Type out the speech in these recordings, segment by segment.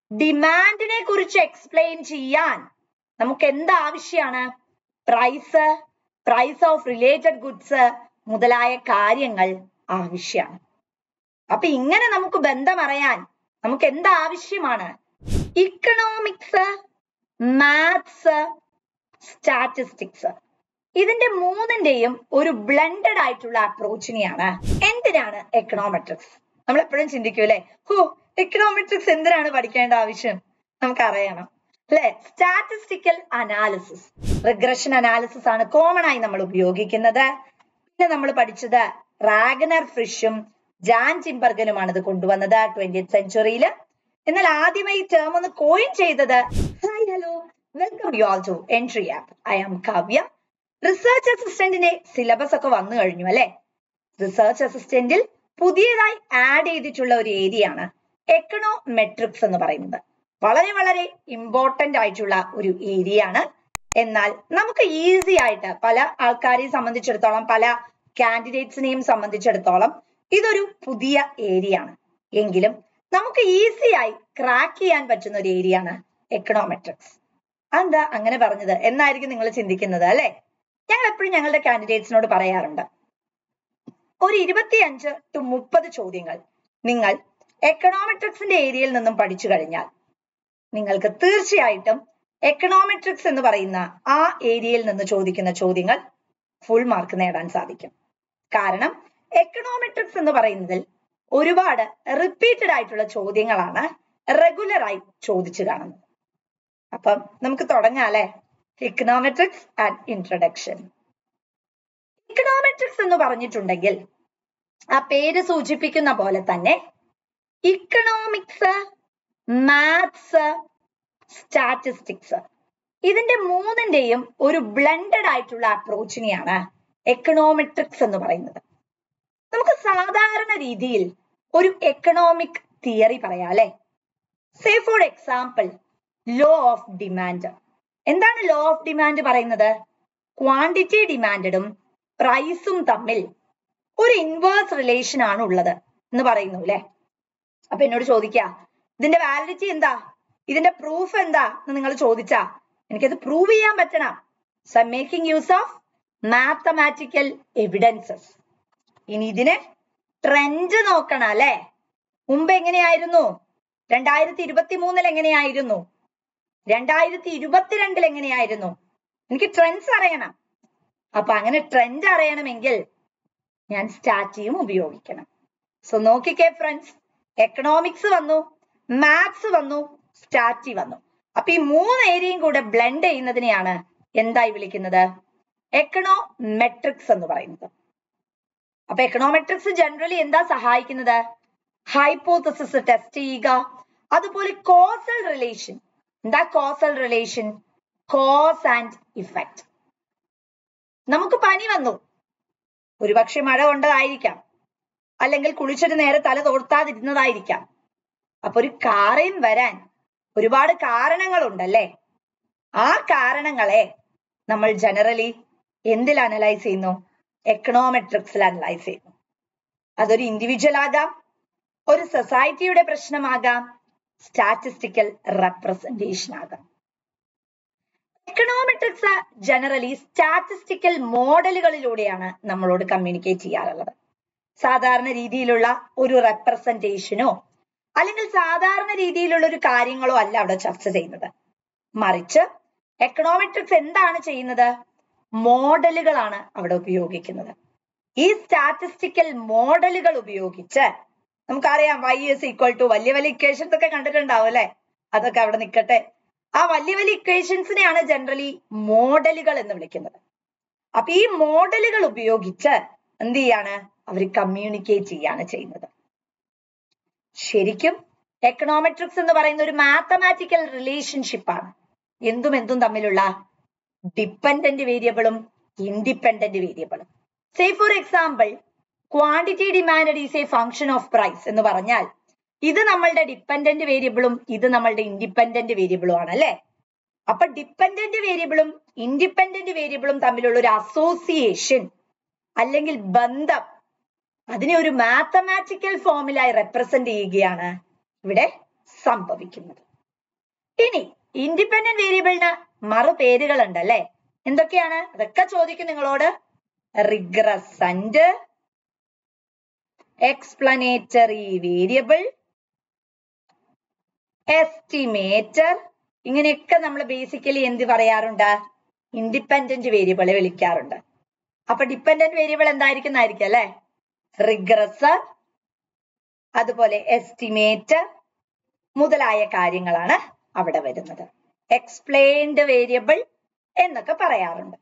ഡിമാൻഡിനെ കുറിച്ച് എക്സ്പ്ലെയിൻ ചെയ്യാൻ നമുക്ക് എന്ത് ആവശ്യമാണ് price price of related goods മുതലായ കാര്യങ്ങൾ ആവശ്യമാണ് അപ്പൊ ഇങ്ങനെ നമുക്ക് ബന്ധം അറിയാൻ നമുക്ക് എന്ത് ആവശ്യമാണ് ഇക്കണോമിക്സ് മാത്സ് സ്റ്റാറ്റിസ്റ്റിക്സ് ഇതിന്റെ മൂന്നിന്റെയും ഒരു ബ്ലെൻഡഡ് ആയിട്ടുള്ള അപ്രോച്ചിനെയാണ് എന്തിനാണ് എക്കണോമെട്രിക്സ് നമ്മൾ എപ്പോഴും ചിന്തിക്കും അല്ലെ ഹോ എക്കണോമെട്രിക്സ് എന്തിനാണ് പഠിക്കേണ്ട ആവശ്യം നമുക്ക് അറിയണം അല്ലെ സ്റ്റാറ്റിസ്റ്റിക്കൽ അനാലിസിസ് റിഗ്രഷൻ അനാലിസിസ് ആണ് കോമൺ ആയി നമ്മൾ ഉപയോഗിക്കുന്നത് പിന്നെ നമ്മൾ പഠിച്ചത് റാഗനർ ഫ്രിഷും ജാൻ ചിംബർഗനുമാണ് ഇത് കൊണ്ടുവന്നത് ട്വന്റിയത്ത് സെഞ്ചുറിയിൽ എന്നാൽ ആദ്യമായി ടേം ഒന്ന് കോയിൻ ചെയ്തത് hi hello welcome you all to Entri app I am Kavya research അസിസ്റ്റന്റിന്റെ സിലബസ് ഒക്കെ വന്നു കഴിഞ്ഞു അല്ലെ റിസർച്ച് അസിസ്റ്റന്റിൽ പുതിയതായി ആഡ് ചെയ്തിട്ടുള്ള ഒരു ഏരിയ ആണ് എക്കണോമെട്രിക്സ് എന്ന് പറയുന്നത് വളരെ വളരെ ഇമ്പോർട്ടന്റ് ആയിട്ടുള്ള ഒരു ഏരിയ ആണ് എന്നാൽ നമുക്ക് ഈസി ആയിട്ട് പല ആൾക്കാരെയും സംബന്ധിച്ചിടത്തോളം പല കാൻഡിഡേറ്റ്സിനെയും സംബന്ധിച്ചിടത്തോളം ഇതൊരു പുതിയ ഏരിയ ആണ് എങ്കിലും നമുക്ക് ഈസി ആയി ക്രാക്ക് ചെയ്യാൻ പറ്റുന്ന ഒരു ഏരിയ ആണ് എക്കണോമെട്രിക്സ് അതെന്താ അങ്ങനെ പറഞ്ഞത് എന്നായിരിക്കും നിങ്ങൾ ചിന്തിക്കുന്നത് അല്ലെ ഞങ്ങൾ എപ്പോഴും ഞങ്ങളുടെ കാൻഡിഡേറ്റ്സിനോട് പറയാറുണ്ട് ഒരു ഇരുപത്തിയഞ്ച് ടു മുപ്പത് ചോദ്യങ്ങൾ നിങ്ങൾ എക്കണോമെട്രിക്സിന്റെ ഏരിയയിൽ നിന്നും പഠിച്ചു കഴിഞ്ഞാൽ നിങ്ങൾക്ക് തീർച്ചയായിട്ടും എക്കണോമെട്രിക്സ് എന്ന് പറയുന്ന ആ ഏരിയയിൽ നിന്ന് ചോദിക്കുന്ന ചോദ്യങ്ങൾ ഫുൾ മാർക്ക് നേടാൻ സാധിക്കും കാരണം എക്കണോമെട്രിക്സ് എന്ന് പറയുന്നതിൽ ഒരുപാട് റിപ്പീറ്റഡ് ആയിട്ടുള്ള ചോദ്യങ്ങളാണ് റെഗുലർ ആയി ചോദിച്ചു കാണുന്നത് അപ്പം നമുക്ക് തുടങ്ങാം അല്ലെ ഇക്കണോമെട്രിക്സ് ആൻഡ് ഇൻട്രഡക്ഷൻ ഇക്കണോമെട്രിക്സ് എന്ന് പറഞ്ഞിട്ടുണ്ടെങ്കിൽ ആ പേര് സൂചിപ്പിക്കുന്ന പോലെ തന്നെ ഇക്കണോമിക്സ് മാത്സ് സ്റ്റാറ്റിസ്റ്റിക്സ് ഇതിന്റെ മൂന്നിന്റെയും ഒരു ബ്ലെൻഡഡ് ആയിട്ടുള്ള അപ്രോച്ചിനെയാണ് എക്കണോമെട്രിക്സ് എന്ന് പറയുന്നത് നമുക്ക് സാധാരണ രീതിയിൽ ഒരു എക്കണോമിക് തിയറി പറയാം അല്ലെ say for example law of demand എന്താണ് ലോ ഓഫ് ഡിമാൻഡ് പറയുന്നത് ക്വാണ്ടിറ്റി ഡിമാൻഡും പ്രൈസും തമ്മിൽ ഒരു ഇൻവേഴ്സ് റിലേഷൻ ആണ് ഉള്ളത് എന്ന് പറയുന്നു അല്ലെ അപ്പൊ എന്നോട് ചോദിക്ക ഇതിന്റെ വാലിഡിറ്റി എന്താ ഇതിന്റെ പ്രൂഫ് എന്താ എന്ന് നിങ്ങൾ ചോദിച്ചാ എനിക്കത് പ്രൂവ് ചെയ്യാൻ പറ്റണം so I making use of mathematical evidences ഇനി ഇതിന് ട്രെൻഡ് നോക്കണം അല്ലെ മുമ്പ് എങ്ങനെയായിരുന്നു രണ്ടായിരത്തി ഇരുപത്തി മൂന്നിൽ എങ്ങനെയായിരുന്നു രണ്ടായിരത്തി ഇരുപത്തിരണ്ടിൽ എങ്ങനെയായിരുന്നു എനിക്ക് ട്രെൻഡ്സ് അറിയണം അപ്പൊ അങ്ങനെ ട്രെൻഡ് അറിയണമെങ്കിൽ ഞാൻ സ്റ്റാറ്റിയും ഉപയോഗിക്കണം സോ നോക്കിക്കേ ഫ്രണ്ട്സ് എക്കണോമിക്സ് വന്നു മാത്സ് വന്നു സ്റ്റാറ്റി വന്നു അപ്പൊ ഈ മൂന്ന് ഏരിയയും കൂടെ ബ്ലെൻഡ് ചെയ്യുന്നതിനെയാണ് എന്തായി വിളിക്കുന്നത് എക്കണോമെട്രിക്സ് എന്ന് പറയുന്നത് അപ്പൊ എക്കണോമെട്രിക്സ് ജനറലി എന്താ സഹായിക്കുന്നത് ഹൈപ്പോത്തസിസ് ടെസ്റ്റ് ചെയ്യുക അതുപോലെ കോസൽ റിലേഷൻ എന്താ causal relation cause and effect നമുക്ക് പനി വന്നു ഒരുപക്ഷെ മഴ കൊണ്ടതായിരിക്കാം അല്ലെങ്കിൽ കുളിച്ചിട്ട് നേരെ തല തോർത്താതിരുന്നതായിരിക്കാം അപ്പൊ ഒരു കാറിൻ വരാൻ ഒരുപാട് കാരണങ്ങളുണ്ടല്ലേ ആ കാരണങ്ങളെ നമ്മൾ ജനറലി എന്തിൽ അനലൈസ് ചെയ്യുന്നു എക്കണോമെട്രിക്സിൽ അനലൈസ് ചെയ്യുന്നു അതൊരു ഇൻഡിവിജ്വൽ ആകാം ഒരു സൊസൈറ്റിയുടെ പ്രശ്നമാകാം സ്റ്റാറ്റിസ്റ്റിക്കൽ റെപ്രസെന്റേഷൻ ആകാം എക്കണോമെട്രിക്സ് ജനറലി സ്റ്റാറ്റിസ്റ്റിക്കൽ മോഡലുകളിലൂടെയാണ് നമ്മളോട് കമ്മ്യൂണിക്കേറ്റ് ചെയ്യാറുള്ളത് സാധാരണ രീതിയിലുള്ള ഒരു റെപ്രസെന്റേഷനോ അല്ലെങ്കിൽ സാധാരണ രീതിയിലുള്ള ഒരു കാര്യങ്ങളോ അല്ല അവിടെ ചർച്ച ചെയ്യുന്നത് മറിച്ച് എക്കണോമെട്രിക്സ് എന്താണ് ചെയ്യുന്നത് മോഡലുകളാണ് അവിടെ ഉപയോഗിക്കുന്നത് ഈ സ്റ്റാറ്റിസ്റ്റിക്കൽ മോഡലുകൾ ഉപയോഗിച്ച് നമുക്കറിയാം വൈ എസ് ഈക്വൽ ടു വലിയ വലിയ ഇക്വേഷൻസ് ഒക്കെ കണ്ടിട്ടുണ്ടാവും അല്ലെ അതൊക്കെ അവിടെ നിൽക്കട്ടെ ആ വലിയ വലിയ ഇക്വേഷൻസിനെയാണ് ജനറലി മോഡലുകൾ എന്ന് വിളിക്കുന്നത് അപ്പൊ ഈ മോഡലുകൾ ഉപയോഗിച്ച് എന്ത് ചെയ്യാണ് അവർ കമ്മ്യൂണിക്കേറ്റ് ചെയ്യാണ് ചെയ്യുന്നത് ശരിക്കും എക്കണോമെട്രിക്സ് എന്ന് പറയുന്ന ഒരു മാത്തമാറ്റിക്കൽ റിലേഷൻഷിപ്പ് ആണ് എന്തും എന്തും തമ്മിലുള്ള ഡിപ്പെൻഡന്റ് വേരിയബിളും ഇൻഡിപെൻഡന്റ് വേരിയബിളും say for example quantity demand is a function of price എന്ന് പറഞ്ഞാൽ ഇത് നമ്മളുടെ ഡിപ്പെൻഡന്റ് വേരിയബിളും ഇത് നമ്മളുടെ ഇൻഡിപെൻഡന്റ് വേരിയബിളും ആണ് അല്ലെ അപ്പൊ ഡിപ്പെൻഡന്റ് വേരിയബിളും ഇൻഡിപെൻഡന്റ് വേരിയബിളും തമ്മിലുള്ള ഒരു അസോസിയേഷൻ അല്ലെങ്കിൽ ബന്ധം അതിനെ ഒരു മാത്തമാറ്റിക്കൽ ഫോമിലായി റെപ്രസെന്റ് ചെയ്യുകയാണ് ഇവിടെ സംഭവിക്കുന്നത് ഇനി ഇൻഡിപെൻഡന്റ് വേരിയബിളിന് മറുപേരുകൾ ഉണ്ട് അല്ലെ എന്തൊക്കെയാണ് അതൊക്കെ ചോദിക്കും നിങ്ങളോട് റിഗ്രസന്റ് എക്സ്പ്ലനേറ്ററി വേരിയബിൾ എസ്റ്റിമേറ്റർ ഇങ്ങനെയൊക്കെ നമ്മൾ ബേസിക്കലി എന്ത് പറയാറുണ്ട് ഇൻഡിപെൻഡന്റ് വേരിയബിളെ വിളിക്കാറുണ്ട് അപ്പൊ ഡിപ്പെൻഡന്റ് വേരിയബിൾ എന്തായിരിക്കുന്നതായിരിക്കും അല്ലെ റിഗ്രസർ അതുപോലെ എസ്റ്റിമേറ്റർ മുതലായ കാര്യങ്ങളാണ് അവിടെ വരുന്നത് എക്സ്പ്ലെയിൻഡ് വേരിയബിൾ എന്നൊക്കെ പറയാറുണ്ട്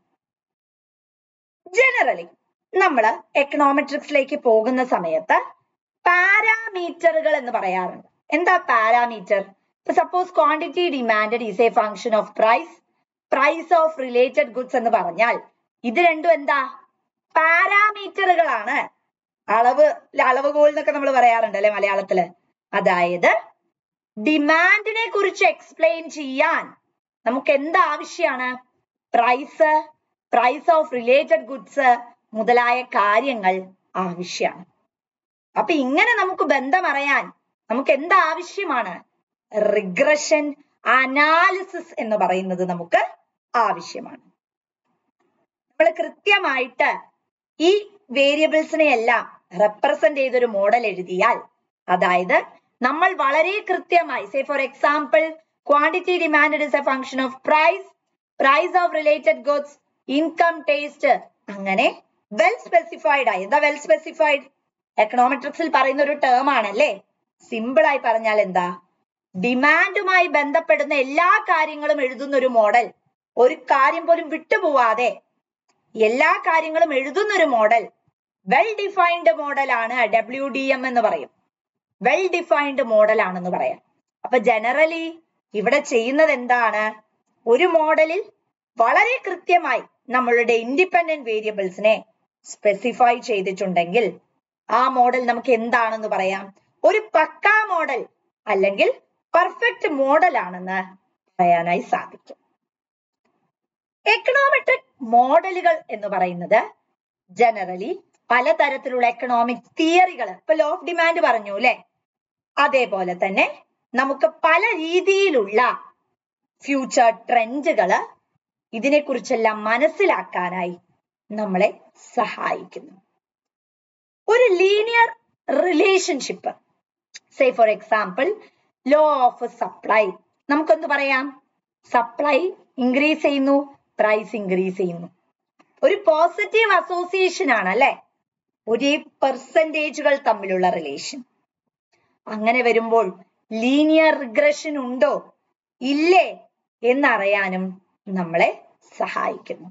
ജനറലി നമ്മൾ എക്കണോമെട്രിക്സിലേക്ക് പോകുന്ന സമയത്ത് പാരാമീറ്ററുകൾ എന്ന് പറയാറുണ്ട് എന്താ parameter suppose quantity demanded is a function of price price of related goods എന്ന് പറഞ്ഞാൽ ഇത് രണ്ടും എന്താ പാരാമീറ്ററുകളാണ് അളവ് അളവുകോൽ എന്നൊക്കെ നമ്മൾ പറയാറുണ്ട് അല്ലെ മലയാളത്തില് അതായത് ഡിമാൻഡിനെ കുറിച്ച് എക്സ്പ്ലെയിൻ ചെയ്യാൻ നമുക്ക് എന്ത് ആവശ്യമാണ് price price of related goods മുതലായ കാര്യങ്ങൾ ആവശ്യമാണ് അപ്പൊ ഇങ്ങനെ നമുക്ക് ബന്ധം അറിയാൻ നമുക്ക് എന്ത് ആവശ്യമാണ് റിഗ്രഷൻ അനാലിസിസ് എന്ന് പറയുന്നത് നമുക്ക് ആവശ്യമാണ് നമ്മൾ കൃത്യമായിട്ട് ഈ വേരിയബിൾസിനെ എല്ലാം റെപ്രസെന്റ് ചെയ്തൊരു മോഡൽ എഴുതിയാൽ അതായത് നമ്മൾ വളരെ കൃത്യമായി say for example quantity demand is a function of price price of related goods income taste അങ്ങനെ വെൽ സ്പെസിഫൈഡ് ആയി എന്താ വെൽ സ്പെസിഫൈഡ് എക്കണോമെട്രിക്സിൽ പറയുന്ന ഒരു ടേം ആണല്ലേ സിമ്പിൾ ആയി പറഞ്ഞാൽ എന്താ ഡിമാൻഡുമായി ബന്ധപ്പെടുന്ന എല്ലാ കാര്യങ്ങളും എഴുതുന്ന ഒരു മോഡൽ ഒരു കാര്യം പോലും വിട്ടുപോവാതെ എല്ലാ കാര്യങ്ങളും എഴുതുന്ന ഒരു മോഡൽ വെൽ ഡിഫൈൻഡ് മോഡൽ ആണ് ഡബ്ല്യു ഡി എം എന്ന് പറയും വെൽ ഡിഫൈൻഡ് മോഡൽ ആണെന്ന് പറയാം അപ്പൊ ജനറലി ഇവിടെ ചെയ്യുന്നത് എന്താണ് ഒരു മോഡലിൽ വളരെ കൃത്യമായി നമ്മളുടെ ഇൻഡിപെൻഡന്റ് വേരിയബിൾസിനെ സ്പെസിഫൈ ചെയ്തിട്ടുണ്ടെങ്കിൽ ആ മോഡൽ നമുക്ക് എന്താണെന്ന് പറയാം ഒരു പക്കാ മോഡൽ അല്ലെങ്കിൽ പെർഫെക്റ്റ് മോഡൽ ആണെന്ന് പറയാനായി സാധിക്കും എക്കണോമെട്രിക് മോഡലുകൾ എന്ന് പറയുന്നത് ജനറലി പലതരത്തിലുള്ള എക്കണോമിക് തിയറികൾ ഇപ്പൊ ലോ ഓഫ് ഡിമാൻഡ് പറഞ്ഞു അല്ലെ അതേപോലെ തന്നെ നമുക്ക് പല രീതിയിലുള്ള ഫ്യൂച്ചർ ട്രെൻഡുകള് ഇതിനെക്കുറിച്ചെല്ലാം മനസ്സിലാക്കാനായി നമ്മളെ സഹായിക്കുന്നു ഒരു linear relationship say for example law of supply നമുക്കൊന്ന് പറയാം സപ്ലൈ ഇൻക്രീസ് ചെയ്യുന്നു പ്രൈസ് ഇൻക്രീസ് ചെയ്യുന്നു ഒരു പോസിറ്റീവ് അസോസിയേഷൻ ആണ് അല്ലെ ഒരേ പെർസെൻറ്റേജുകൾ തമ്മിലുള്ള റിലേഷൻ അങ്ങനെ വരുമ്പോൾ ലീനിയർ റിഗ്രഷൻ ഉണ്ടോ ഇല്ലേ എന്നറിയാനും നമ്മളെ സഹായിക്കുന്നു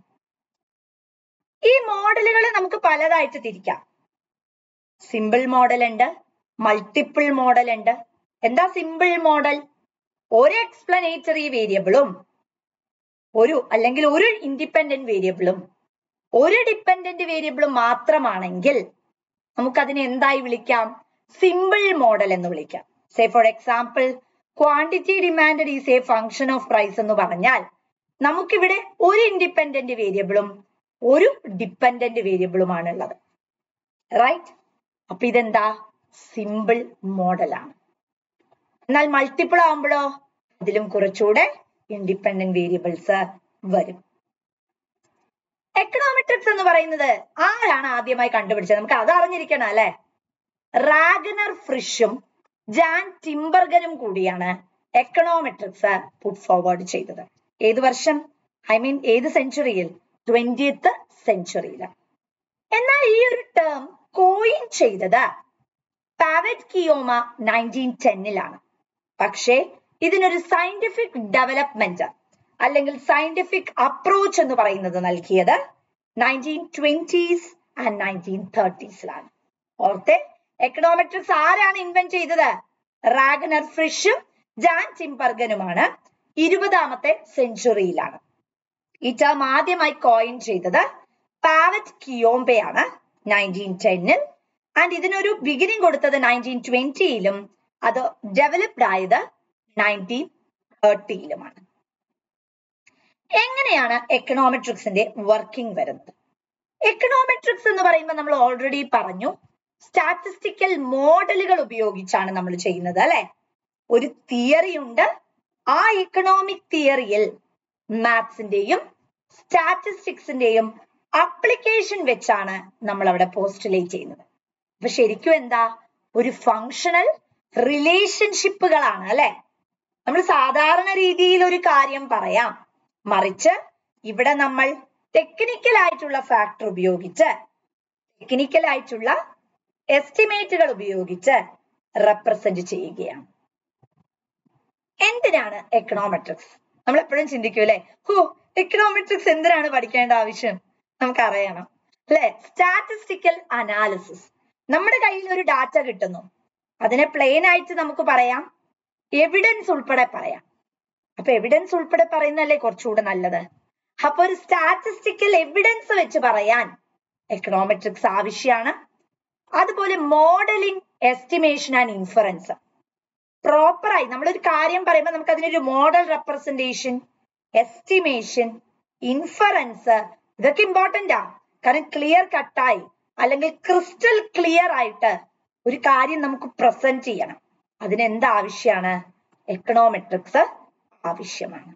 ഈ മോഡലുകളെ നമുക്ക് പലതായിട്ട് തിരിക്കാം സിമ്പിൾ മോഡൽ ഉണ്ട് മൾട്ടിപ്പിൾ മോഡൽ ഉണ്ട് എന്താ സിമ്പിൾ മോഡൽ ഒരു എക്സ്പ്ലനേറ്ററി വേരിയബിളും ഒരു അല്ലെങ്കിൽ ഒരു ഇൻഡിപെൻഡന്റ് വേരിയബിളും ഒരു ഡിപ്പെൻഡന്റ് വേരിയബിളും മാത്രമാണെങ്കിൽ നമുക്കതിനെ എന്തായി വിളിക്കാം സിമ്പിൾ മോഡൽ എന്ന് വിളിക്കാം say for example quantity demand is a function of price എന്ന് പറഞ്ഞാൽ നമുക്കിവിടെ ഒരു ഇൻഡിപെൻഡന്റ് വേരിയബിളും ഒരു ഡിപ്പെൻഡന്റ് വേരിയബിളുമാണ് ഉള്ളത് റൈറ്റ് അപ്പൊ ഇതെന്താ സിമ്പിൾ മോഡലാണ് എന്നാൽ മൾട്ടിപ്പിൾ ആവുമ്പോഴോ ഇതിലും കുറച്ചുകൂടെ ഇൻഡിപെൻഡന്റ് വേരിയബിൾസ് വരും എക്കണോമെട്രിക്സ് എന്ന് പറയുന്നത് ആരാണ് ആദ്യമായി കണ്ടുപിടിച്ചത് നമുക്ക് അത് അറിഞ്ഞിരിക്കണം അല്ലെ റാഗനർ ഫ്രിഷും ജാൻ ടിംബർഗനും കൂടിയാണ് എക്കണോമെട്രിക്സ് പുട്ട് ഫോർവേഡ് ചെയ്തത് ഏത് വർഷം ഐ മീൻ ഏത് സെഞ്ചുറിയിൽ ട്വന്റിയത്ത് സെഞ്ചുറിയിൽ എന്നാൽ ഈ ഒരു ടേം കോയിൻ ചെയ്തത് പാവറ്റ് കിയോമ നയൻറ്റീൻ ടെന്നിലാണ് പക്ഷേ ഇതിനൊരു സയന്റിഫിക് ഡെവലപ്മെന്റ് അല്ലെങ്കിൽ സയന്റിഫിക് അപ്രോച്ച് എന്ന് പറയുന്നത് നൽകിയത് നയൻറ്റീൻ ട്വന്റീസ് ആൻഡ് നയൻറ്റീൻ തേർട്ടീസിലാണ് ഓർത്തെ എക്കണോമെട്രിക്സ് ആരാണ് ഇൻവെന്റ് ചെയ്തത് റാഗനർ ഫ്രിഷും ജാൻ ടിംബർഗനുമാണ് ഇരുപതാമത്തെ സെഞ്ചുറിയിലാണ് ഈ ടേം ആദ്യമായി കോയിൻ ചെയ്തത് പാവറ്റ് കിയോംബെയാണ് നയൻറ്റീൻ ടെന്നിൽ ആൻഡ് ഇതിനൊരു ബിഗിനിങ് കൊടുത്തത് നയൻറ്റീൻ ട്വന്റിയിലും അത് ഡെവലപ്ഡ് ആയത് നയൻറ്റീൻ തേർട്ടിയിലുമാണ് എങ്ങനെയാണ് എക്കണോമെട്രിക്സിന്റെ വർക്കിംഗ് വരുന്നത് എക്കണോമെട്രിക്സ് എന്ന് പറയുമ്പോൾ നമ്മൾ ഓൾറെഡി പറഞ്ഞു സ്റ്റാറ്റിസ്റ്റിക്കൽ മോഡലുകൾ ഉപയോഗിച്ചാണ് നമ്മൾ ചെയ്യുന്നത് അല്ലെ ഒരു തിയറി ഉണ്ട് ആ ഇക്കണോമിക് തിയറിയിൽ മാത്സിന്റെയും സ്റ്റാറ്റിസ്റ്റിക്സിന്റെയും അപ്ലിക്കേഷൻ വെച്ചാണ് നമ്മൾ അവിടെ പോസ്റ്റുലേറ്റ് ചെയ്യുന്നത് അപ്പൊ ശരിക്കും എന്താ ഒരു ഫങ്ഷണൽ റിലേഷൻഷിപ്പുകളാണ് അല്ലെ നമ്മൾ സാധാരണ രീതിയിൽ ഒരു കാര്യം പറയാം മറിച്ച് ഇവിടെ നമ്മൾ ടെക്നിക്കൽ ആയിട്ടുള്ള ഫാക്ടർ ഉപയോഗിച്ച് ടെക്നിക്കൽ ആയിട്ടുള്ള എസ്റ്റിമേറ്റുകൾ ഉപയോഗിച്ച് റെപ്രസെന്റ് ചെയ്യുകയാണ് എന്തിനാണ് എക്കണോമെട്രിക്സ് നമ്മൾ എപ്പോഴും ചിന്തിക്കും അല്ലെ ഹോ എക്കണോമെട്രിക്സ് എന്തിനാണ് പഠിക്കേണ്ട ആവശ്യം നമുക്കറിയണം അല്ലെ സ്റ്റാറ്റിസ്റ്റിക്കൽ അനാലിസിസ് നമ്മുടെ കയ്യിൽ ഒരു ഡാറ്റ കിട്ടുന്നു അതിനെ പ്ലെയിൻ ആയിട്ട് നമുക്ക് പറയാം എവിഡൻസ് ഉൾപ്പെടെ പറയാം അപ്പൊ എവിഡൻസ് ഉൾപ്പെടെ പറയുന്നതല്ലേ കുറച്ചുകൂടെ നല്ലത് അപ്പൊ ഒരു സ്റ്റാറ്റിസ്റ്റിക്കൽ എവിഡൻസ് വെച്ച് പറയാൻ എക്കണോമെട്രിക്സ് ആവശ്യമാണ് അതുപോലെ മോഡലിംഗ് എസ്റ്റിമേഷൻ ആൻഡ് ഇൻഫറൻസ് പ്രോപ്പറായി നമ്മളൊരു കാര്യം പറയുമ്പോൾ നമുക്ക് അതിനൊരു മോഡൽ റെപ്രസെന്റേഷൻ എസ്റ്റിമേഷൻ ഇൻഫറൻസ് ഇതൊക്കെ ഇമ്പോർട്ടന്റ് ആ കാരണം ക്ലിയർ കട്ടായി അല്ലെങ്കിൽ ക്രിസ്റ്റൽ ക്ലിയർ ആയിട്ട് ഒരു കാര്യം നമുക്ക് പ്രസന്റ് ചെയ്യണം അതിന് എന്ത് ആവശ്യമാണ് എക്കണോമെട്രിക്സ് ആവശ്യമാണ്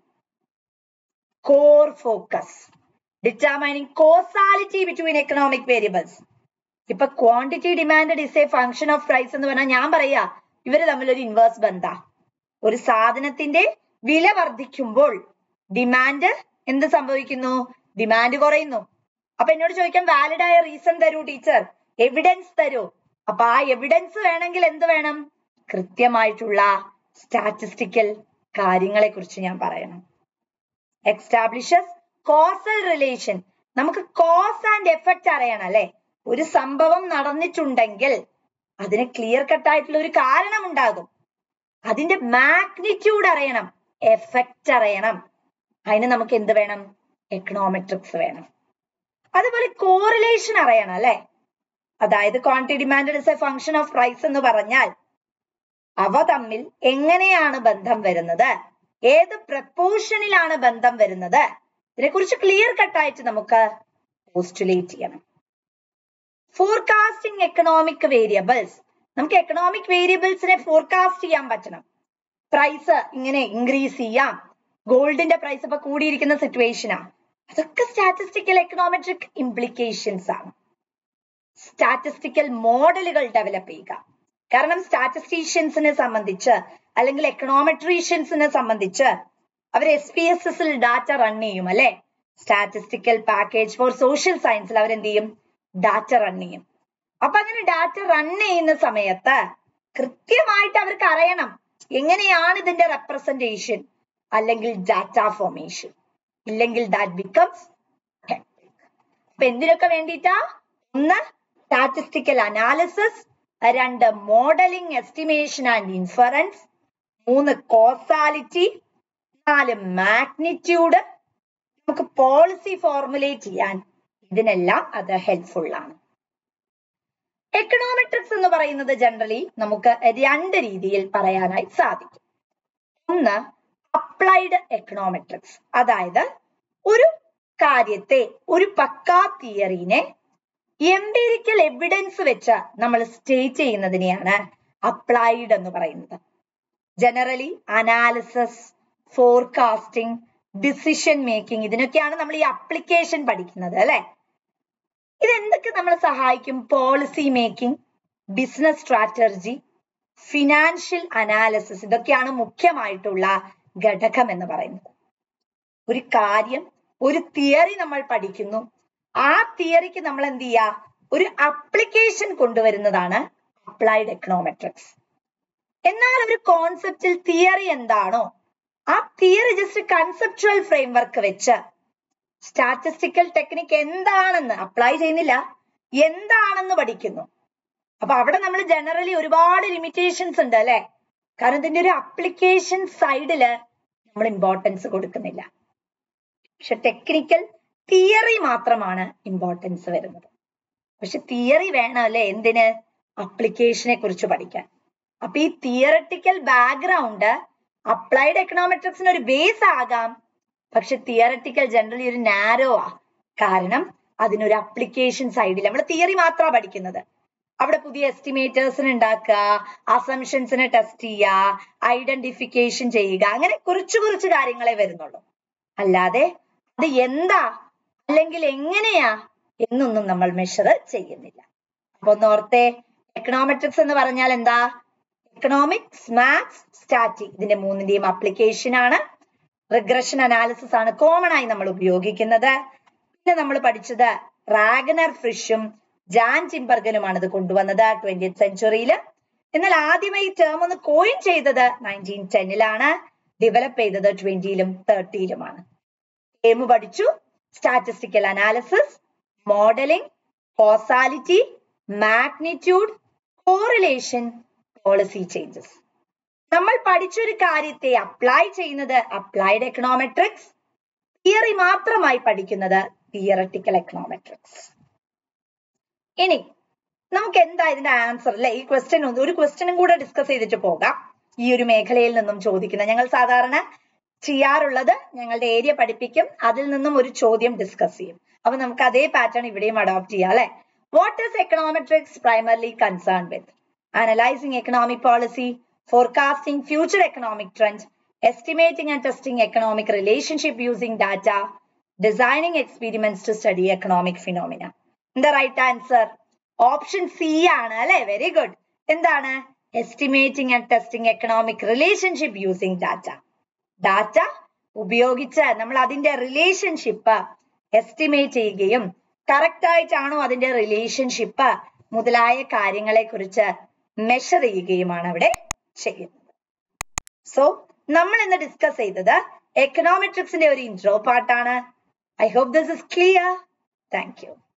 core focus determining causality between economic variables ഇപ്പൊ quantity demand is a function of price എന്ന് പറഞ്ഞാൽ ഞാൻ പറയാ ഇവര് തമ്മിൽ ഒരു ഇൻവേഴ്സ് ബന്ധ ഒരു സാധനത്തിന്റെ വില വർദ്ധിക്കുമ്പോൾ ഡിമാൻഡ് എന്ത് സംഭവിക്കുന്നു ഡിമാൻഡ് കുറയുന്നു അപ്പൊ എന്നോട് ചോദിക്കാൻ വാലിഡ് ആയ റീസൺ തരൂ ടീച്ചർ എവിഡൻസ് തരൂ അപ്പൊ ആ എവിഡൻസ് വേണമെങ്കിൽ എന്ത് വേണം കൃത്യമായിട്ടുള്ള സ്റ്റാറ്റിസ്റ്റിക്കൽ കാര്യങ്ങളെ കുറിച്ച് ഞാൻ പറയണം എക്സ്റ്റാബ്ലിഷസ് കോസൽ റിലേഷൻ നമുക്ക് കോസ് ആൻഡ് എഫക്റ്റ് അറിയണം അല്ലെ ഒരു സംഭവം നടന്നിട്ടുണ്ടെങ്കിൽ അതിന് ക്ലിയർ കട്ട് ആയിട്ടുള്ള ഒരു കാരണം ഉണ്ടാകും അതിന്റെ മാഗ്നിറ്റ്യൂഡ് അറിയണം എഫക്റ്റ് അറിയണം അതിന് നമുക്ക് എന്ത് വേണം എക്കണോമെട്രിക്സ് വേണം അതുപോലെ കോറിലേഷൻ അറിയണം അല്ലെ അതായത് quantity demand is a function of price എന്ന് പറഞ്ഞാൽ അവ തമ്മിൽ എങ്ങനെയാണ് ബന്ധം വരുന്നത് ഏത് പ്രപ്പോർഷനിലാണ് ബന്ധം വരുന്നത് ഇതിനെക്കുറിച്ച് ക്ലിയർ കട്ടായിട്ട് നമുക്ക് പോസ്റ്റുലേറ്റ് ചെയ്യണം ഫോർകാസ്റ്റിംഗ് എക്കണോമിക് വേരിയബിൾസ് നമുക്ക് എക്കണോമിക് വേരിയബിൾസിനെ ഫോർകാസ്റ്റ് ചെയ്യാൻ പറ്റണം പ്രൈസ് ഇങ്ങനെ ഇൻക്രീസ് ചെയ്യാം ഗോൾഡിന്റെ പ്രൈസ് ഇപ്പൊ കൂടിയിരിക്കുന്ന സിറ്റുവേഷനാ അതൊക്കെ സ്റ്റാറ്റിസ്റ്റിക്കൽ എക്കണോമെട്രിക് ഇംപ്ലിക്കേഷൻസ് ആണ് സ്റ്റാറ്റിസ്റ്റിക്കൽ മോഡലുകൾ ഡെവലപ്പ് ചെയ്യുക കാരണം സ്റ്റാറ്റിസ്റ്റീഷ്യൻസിനെ സംബന്ധിച്ച് അല്ലെങ്കിൽ എക്കണോമെട്രീഷ്യൻസിനെ സംബന്ധിച്ച് അവർ എസ് പി എസ് എസിൽ ഡാറ്റ റൺ ചെയ്യും അല്ലെ സ്റ്റാറ്റിസ്റ്റിക്കൽ പാക്കേജ് ഫോർ സോഷ്യൽ സയൻസിൽ അവരെന്ത് ചെയ്യും ഡാറ്റ റൺ ചെയ്യും അപ്പൊ അങ്ങനെ ഡാറ്റ റൺ ചെയ്യുന്ന സമയത്ത് കൃത്യമായിട്ട് അവർക്ക് അറിയണം എങ്ങനെയാണ് ഇതിന്റെ റെപ്രസെന്റേഷൻ അല്ലെങ്കിൽ ഡാറ്റ ഫോർമേഷൻ ഇല്ലെങ്കിൽ ദാറ്റ് ബിക്കംസ് അപ്പൊ എന്തിനൊക്കെ വേണ്ടിയിട്ടാ ഒന്ന് സ്റ്റാറ്റിസ്റ്റിക്കൽ അനാലിസിസ് രണ്ട് മോഡലിംഗ് എസ്റ്റിമേഷൻ ആൻഡ് ഇൻഫറൻസ് മൂന്ന് കോസാലിറ്റി നാല് മാഗ്നിറ്റ്യൂഡ് നമുക്ക് പോളിസി ഫോർമുലേറ്റ് ചെയ്യാൻ ഇതിനെല്ലാം അത് ഹെൽപ്ഫുൾ ആണ് എക്കണോമെട്രിക്സ് എന്ന് പറയുന്നത് ജനറലി നമുക്ക് രണ്ട് രീതിയിൽ പറയാനായി സാധിക്കും ഒന്ന് അപ്ലൈഡ് എക്കണോമെട്രിക്സ് അതായത് ഒരു കാര്യത്തെ ഒരു പക്കാ തിയറിനെ എംപിരിക്കൽ എവിഡൻസ് വെച്ച് നമ്മൾ സ്റ്റേറ്റ് ചെയ്യുന്നതിനെയാണ് അപ്ലൈഡ് എന്ന് പറയുന്നത് generally analysis forecasting decision making ഇതിനൊക്കെയാണ് നമ്മൾ ഈ അപ്ലിക്കേഷൻ പഠിക്കുന്നത് അല്ലെ ഇത് എന്തൊക്കെ നമ്മളെ സഹായിക്കും policy making business strategy financial analysis ഇതൊക്കെയാണ് മുഖ്യമായിട്ടുള്ള ഘടകം എന്ന് പറയുന്നത് ഒരു കാര്യം ഒരു തിയറി നമ്മൾ പഠിക്കുന്നു ആ തിയറിക്ക് നമ്മൾ എന്ത് ചെയ്യുക ഒരു അപ്ലിക്കേഷൻ കൊണ്ടുവരുന്നതാണ് അപ്ലൈഡ് എക്കണോമെട്രിക്സ് എന്നാൽ ഒരു കോൺസെപ്റ്റിൽ തിയറി എന്താണോ ആ തിയറി ജസ്റ്റ് കൺസെപ്ച്വൽ ഫ്രെയിംവർക്ക് വെച്ച് സ്റ്റാറ്റിസ്റ്റിക്കൽ ടെക്നിക്ക് എന്താണെന്ന് അപ്ലൈ ചെയ്യുന്നില്ല എന്താണെന്ന് പഠിക്കുന്നു അപ്പൊ അവിടെ നമ്മൾ ജനറലി ഒരുപാട് ലിമിറ്റേഷൻസ് ഉണ്ട് അല്ലെ കാരണം ഇതിന്റെ ഒരു അപ്ലിക്കേഷൻ സൈഡില് നമ്മൾ ഇമ്പോർട്ടൻസ് കൊടുക്കുന്നില്ല പക്ഷെ ടെക്നിക്കൽ തിയറി മാത്രമാണ് ഇമ്പോർട്ടൻസ് വരുന്നത് പക്ഷെ തിയറി വേണം അല്ലെ എന്തിന് അപ്ലിക്കേഷനെ കുറിച്ച് പഠിക്കാൻ അപ്പൊ ഈ തിയറട്ടിക്കൽ ബാക്ക്ഗ്രൗണ്ട് അപ്ലൈഡ് എക്കണോമെട്രിക്സിന് ഒരു ബേസ് ആകാം പക്ഷെ തിയറട്ടിക്കൽ ജനറലി ഒരു നാരോ ആ കാരണം അതിനൊരു അപ്ലിക്കേഷൻ സൈഡിൽ നമ്മൾ തിയറി മാത്രമാണ് പഠിക്കുന്നത് അവിടെ പുതിയ എസ്റ്റിമേറ്റേഴ്സിന് ഉണ്ടാക്കുക അസംഷൻസിനെ ടെസ്റ്റ് ചെയ്യുക ഐഡന്റിഫിക്കേഷൻ ചെയ്യുക അങ്ങനെ കുറച്ച് കുറച്ച് കാര്യങ്ങളെ വരുന്നുള്ളൂ അല്ലാതെ അത് എന്താ അല്ലെങ്കിൽ എങ്ങനെയാ എന്നൊന്നും നമ്മൾ മെഷർ ചെയ്യുന്നില്ല അപ്പൊ ഒന്ന് ഓർത്തെ എക്കണോമെട്രിക്സ് എന്ന് പറഞ്ഞാൽ എന്താ എക്കണോമിക്സ് മാത്സ് സ്റ്റാറ്റി ഇതിന്റെ മൂന്നിന്റെയും അപ്ലിക്കേഷൻ ആണ് റിഗ്രഷൻ അനാലിസിസ് ആണ് കോമൺ ആയി നമ്മൾ ഉപയോഗിക്കുന്നത് പിന്നെ നമ്മൾ പഠിച്ചത് റാഗനർ ഫ്രിഷും ജാൻ ചിംബർഗനുമാണ് ഇത് കൊണ്ടുവന്നത് ട്വന്റി സെഞ്ചുറിയിൽ എന്നാൽ ആദ്യമായി ടേം ഒന്ന് കോയിൻ ചെയ്തത് നയൻറ്റീൻ ടെന്നിലാണ് ഡെവലപ്പ് ചെയ്തത് ട്വന്റിയിലും തേർട്ടിയിലുമാണ് എയിം പഠിച്ചു statistical analysis modelling causality magnitude correlation policy changes നമ്മൾ പഠിച്ചൊരു കാര്യത്തെ അപ്ലൈ ചെയ്യുന്നത് അപ്ലൈഡ് എക്കണോമെട്രിക്സ് തിയറി മാത്രമായി പഠിക്കുന്നത് തിയറട്ടിക്കൽ എക്കണോമെട്രിക്സ് ഇനി നമുക്ക് എന്താ ഇതിന്റെ ആൻസർ അല്ലെ ഈ ക്വസ്റ്റ്യൻ ഒരു ക്വസ്റ്റ്യനും കൂടെ ഡിസ്കസ് ചെയ്തിട്ട് പോകാം ഈ ഒരു മേഖലയിൽ നിന്നും ചോദിക്കുന്ന ഞങ്ങൾ സാധാരണ ചെയ്യാറുള്ളത് ഞങ്ങളുടെ ഏരിയ പഠിപ്പിക്കും അതിൽ നിന്നും ഒരു ചോദ്യം ഡിസ്കസ് ചെയ്യും അപ്പൊ നമുക്ക് അതേ പാറ്റേൺ ഇവിടെയും അഡോപ്റ്റ് ചെയ്യാം അല്ലെ what is econometrics primarily concern with analysing economic policy forecasting future economic trend estimating and testing economic relationship using data designing experiments to study economic phenomena എന്താ റൈറ്റ് ആൻസർ ഓപ്ഷൻ സി ആണ് അല്ലെ very good എന്താണ് estimating and testing economic relationship using data data ഉപയോഗിച്ച് നമ്മൾ അതിന്റെ relationship estimate ചെയ്യുകയും correct ആയിട്ടാണോ അതിന്റെ റിലേഷൻഷിപ്പ് മുതലായ കാര്യങ്ങളെ കുറിച്ച് മെഷർ ചെയ്യുകയുമാണ് അവിടെ ചെയ്യുന്നത് സോ നമ്മൾ ഇന്ന് ഡിസ്കസ് ചെയ്തത് എക്കണോമെട്രിക്സിന്റെ ഒരു ഇൻട്രോ പാർട്ടാണ് I hope this is clear thank U